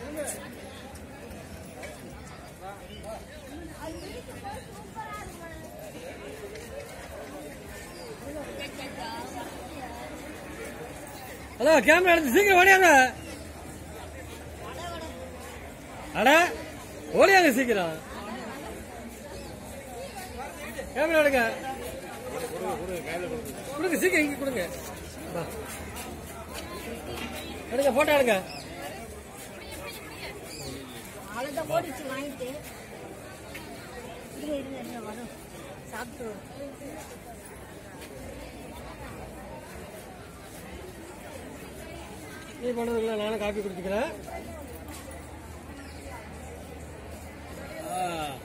Hello camera எடுத்து சீக்கிரம் ஓடியாங்க அட ஓடியாங்க சீக்கிரம் கேமரா எடுங்க கொடுங்க சீக்கிரம் இங்க கொடுங்க வா. எடுங்க போட்டோ எடுங்க அவ்வளோதான் ஓடிச்சு வாங்கிட்டு இருங்க இருங்க இருங்க வரும் சாப்பிட்டுருவோம் நீ பண்ணதுக்குள்ள நானும் காப்பி குடிச்சுக்கிறேன் ஆ.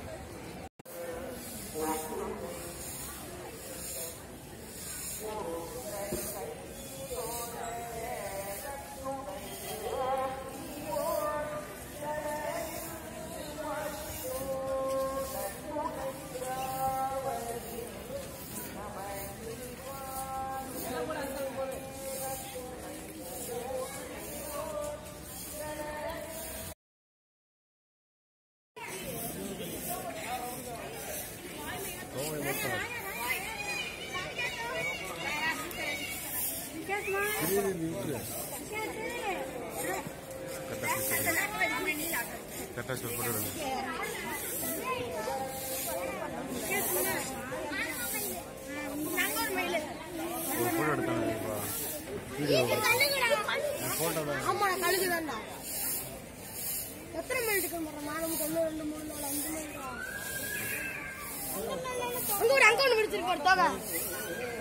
கரெக்டாக ஸ்டோர் போட்டு ஒரு ஃபோட்டோ எடுத்தாங்க வீடியோ ஆமா கழுகுதான்டா எத்தனை மணிக்கு நாலு ஒன்று ரெண்டு மூணு நாலு அஞ்சு மணி அங்க ஒரு அங்க ஒன்று பிடிச்சிருப்பாரு தோகை